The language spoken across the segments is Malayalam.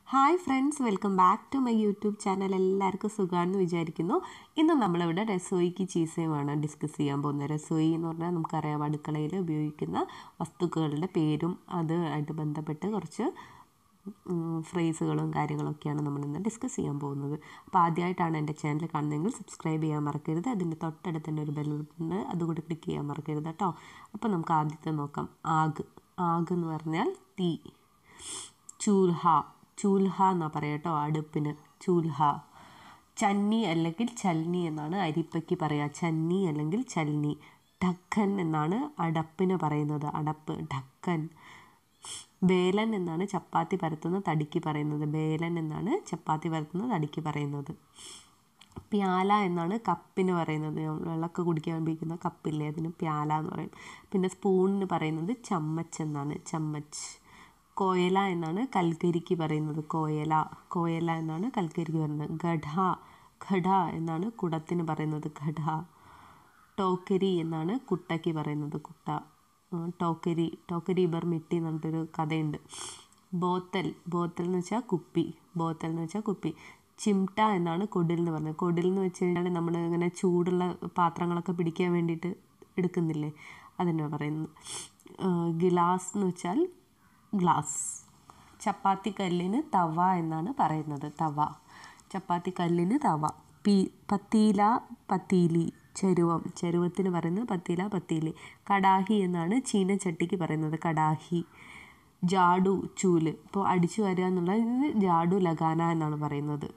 hi friends welcome back to my YouTube channel എല്ലാവർക്കും സുഖമാണെന്ന് വിചാരിക്കുന്നു ഇന്ന് നമ്മളിവിടെ രസോയിക്ക് ചീസയുമാണ് ഡിസ്കസ് ചെയ്യാൻ പോകുന്നത് രസോയി എന്ന് പറഞ്ഞാൽ നമുക്കറിയാം അടുക്കളയിൽ ഉപയോഗിക്കുന്ന വസ്തുക്കളുടെ പേരും അത് ആയിട്ട് ബന്ധപ്പെട്ട് കുറച്ച് ഫ്രേസുകളും കാര്യങ്ങളൊക്കെയാണ് നമ്മളിന്ന് ഡിസ്കസ് ചെയ്യാൻ പോകുന്നത് അപ്പോൾ ആദ്യമായിട്ടാണ് എൻ്റെ ചാനൽ കാണുന്നതെങ്കിൽ സബ്സ്ക്രൈബ് ചെയ്യാൻ മറക്കരുത് അതിൻ്റെ തൊട്ടടുത്ത് തന്നെ ഒരു ബെല്ലുണ്ട് അതുകൂടി ക്ലിക്ക് ചെയ്യാൻ മറക്കരുത് കേട്ടോ അപ്പോൾ നമുക്ക് ആദ്യത്തെ നോക്കാം ആഗ് ആഗ് എന്ന് പറഞ്ഞാൽ തീ ചൂൽഹ ചൂൽഹ എന്നാ പറയാം കേട്ടോ അടുപ്പിന് ചൂൽഹ ചന്നി അല്ലെങ്കിൽ ചൽനി എന്നാണ് അരിപ്പയ്ക്ക് പറയുക ചന്നി അല്ലെങ്കിൽ ചൽനി ഢക്കൻ എന്നാണ് അടപ്പിന് പറയുന്നത് അടപ്പ് ഢക്കൻ ബേലൻ എന്നാണ് ചപ്പാത്തി പരത്തുന്ന തടിക്ക് പറയുന്നത് ബേലൻ എന്നാണ് ചപ്പാത്തി പരത്തുന്ന തടിക്ക് പറയുന്നത് പ്യാല എന്നാണ് കപ്പിന് പറയുന്നത് വെള്ളമൊക്കെ കുടിക്കാൻ ഉപയോഗിക്കുന്ന കപ്പില്ലേ അതിന് പ്യാല എന്ന് പറയും പിന്നെ സ്പൂണിന് പറയുന്നത് ചമ്മച്ച് എന്നാണ് ചമ്മച്ച് കോയല എന്നാണ് കൽക്കരിക്ക് പറയുന്നത് കോയല കോയല എന്നാണ് കൽക്കരിക്ക് പറയുന്നത് ഘട ഘട എന്നാണ് കുടത്തിന് പറയുന്നത് ഘട ടോക്കരി എന്നാണ് കുട്ടയ്ക്ക് പറയുന്നത് കുട്ട ടോക്കരി ടോക്കരി ഇബർ മിട്ടി എന്ന് പറഞ്ഞിട്ടൊരു കഥയുണ്ട് ബോത്തൽ ബോത്തൽ എന്ന് വെച്ചാൽ കുപ്പി ബോത്തൽ എന്ന് വെച്ചാൽ കുപ്പി ചിംട്ട എന്നാണ് കൊടിൽ എന്ന് പറയുന്നത് കൊടിൽ എന്ന് വെച്ച് കഴിഞ്ഞാൽ നമ്മൾ ഇങ്ങനെ ചൂടുള്ള പാത്രങ്ങളൊക്കെ പിടിക്കാൻ വേണ്ടിയിട്ട് എടുക്കുന്നില്ലേ അതിനാണ് പറയുന്നത് ഗിലാസ് എന്ന് വെച്ചാൽ ഗ്ലാസ് ചപ്പാത്തി കല്ലിന് തവ എന്നാണ് പറയുന്നത് തവ ചപ്പാത്തി കല്ലിന് തവ പി പത്തീല പത്തീലി ചരുവം ചരുവത്തിന് പറയുന്നത് പത്തീല പത്തീലി കടാഹി എന്നാണ് ചീനച്ചട്ടിക്ക് പറയുന്നത് കടാഹി ജാഡു ചൂല് ഇപ്പോൾ അടിച്ചു വരിക എന്നുള്ളത് ജാഡു ലഗാന എന്നാണ് പറയുന്നത്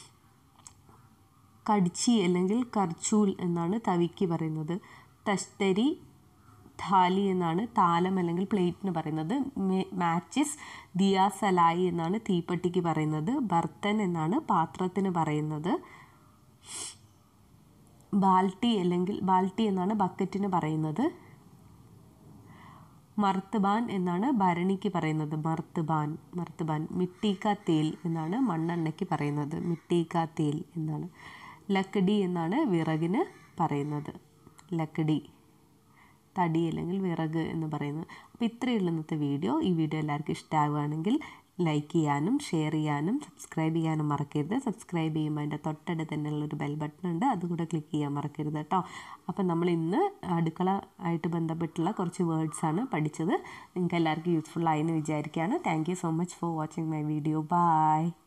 കടിച്ചി അല്ലെങ്കിൽ കർച്ചൂൽ എന്നാണ് തവിക്ക് പറയുന്നത് തസ്തരി ഥാലി എന്നാണ് താലം അല്ലെങ്കിൽ പ്ലേറ്റിന് പറയുന്നത് മാച്ചിസ് ദിയാസലായി എന്നാണ് തീപ്പട്ടിക്ക് പറയുന്നത് ബർത്തൻ എന്നാണ് പാത്രത്തിന് പറയുന്നത് ബാൽട്ടി അല്ലെങ്കിൽ ബാൽട്ടി എന്നാണ് ബക്കറ്റിന് പറയുന്നത് മർത്തബാൻ എന്നാണ് ഭരണിക്ക് പറയുന്നത് മർത്തബാൻ മർത്തബാൻ മിട്ടീക്ക തേൽ എന്നാണ് മണ്ണെണ്ണയ്ക്ക് പറയുന്നത് മിട്ടീക്ക തേൽ എന്നാണ് ലക്കടി എന്നാണ് വിറകിന് പറയുന്നത് ലക്കടി തടി അല്ലെങ്കിൽ വിറക് എന്ന് പറയുന്നത് അപ്പോൾ ഇത്രയുള്ള ഇന്നത്തെ വീഡിയോ ഈ വീഡിയോ എല്ലാവർക്കും ഇഷ്ടമാവുകയാണെങ്കിൽ ലൈക്ക് ചെയ്യാനും ഷെയർ ചെയ്യാനും സബ്സ്ക്രൈബ് ചെയ്യാനും മറക്കരുത് സബ്സ്ക്രൈബ് ചെയ്യുമ്പോൾ അതിൻ്റെ തൊട്ടടുത്ത് തന്നെയുള്ള ഒരു ബെൽ ബട്ടൺ ഉണ്ട് അതുകൂടെ ക്ലിക്ക് ചെയ്യാൻ മറക്കരുത് കേട്ടോ അപ്പം നമ്മൾ ഇന്ന് അടുക്കള ആയിട്ട് ബന്ധപ്പെട്ടുള്ള കുറച്ച് വേർഡ്സാണ് പഠിച്ചത് നിങ്ങൾക്ക് എല്ലാവർക്കും യൂസ്ഫുൾ ആയി എന്ന് വിചാരിക്കുകയാണ് thank you so much for watching my video by